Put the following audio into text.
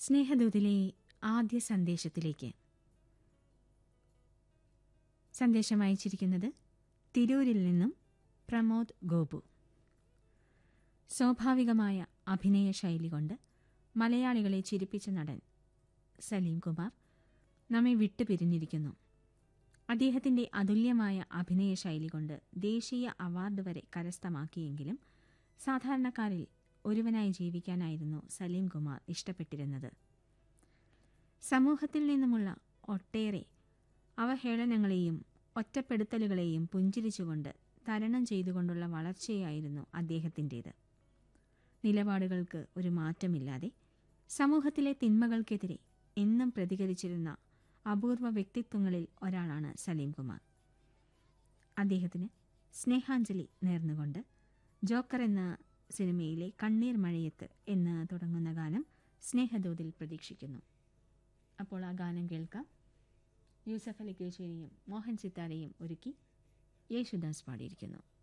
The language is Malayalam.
സ്നേഹദൂതിലെ ആദ്യ സന്ദേശത്തിലേക്ക് സന്ദേശം അയച്ചിരിക്കുന്നത് തിരൂരിൽ നിന്നും പ്രമോദ് ഗോപു സ്വാഭാവികമായ അഭിനയ ശൈലി കൊണ്ട് മലയാളികളെ ചിരിപ്പിച്ച നടൻ സലീം കുമാർ നമ്മെ വിട്ടുപിരിഞ്ഞിരിക്കുന്നു അദ്ദേഹത്തിന്റെ അതുല്യമായ അഭിനയ ശൈലി കൊണ്ട് ദേശീയ അവാർഡ് വരെ കരസ്ഥമാക്കിയെങ്കിലും സാധാരണക്കാരിൽ ഒരുവനായി ജീവിക്കാനായിരുന്നു സലീം കുമാർ ഇഷ്ടപ്പെട്ടിരുന്നത് സമൂഹത്തിൽ നിന്നുമുള്ള ഒട്ടേറെ അവഹേളനങ്ങളെയും ഒറ്റപ്പെടുത്തലുകളെയും പുഞ്ചിരിച്ചുകൊണ്ട് തരണം ചെയ്തുകൊണ്ടുള്ള വളർച്ചയായിരുന്നു അദ്ദേഹത്തിൻ്റേത് നിലപാടുകൾക്ക് ഒരു മാറ്റമില്ലാതെ സമൂഹത്തിലെ തിന്മകൾക്കെതിരെ എന്നും പ്രതികരിച്ചിരുന്ന അപൂർവ വ്യക്തിത്വങ്ങളിൽ ഒരാളാണ് സലീം കുമാർ അദ്ദേഹത്തിന് സ്നേഹാഞ്ജലി നേർന്നുകൊണ്ട് ജോക്കർ എന്ന സിനിമയിലെ കണ്ണീർ മഴയത്ത് എന്ന് തുടങ്ങുന്ന ഗാനം സ്നേഹദൂതിൽ പ്രതീക്ഷിക്കുന്നു അപ്പോൾ ആ ഗാനം കേൾക്കാം യൂസഫ് അലി കേശേരിയും മോഹൻ സിത്താരയും ഒരുക്കി യേശുദാസ് പാടിയിരിക്കുന്നു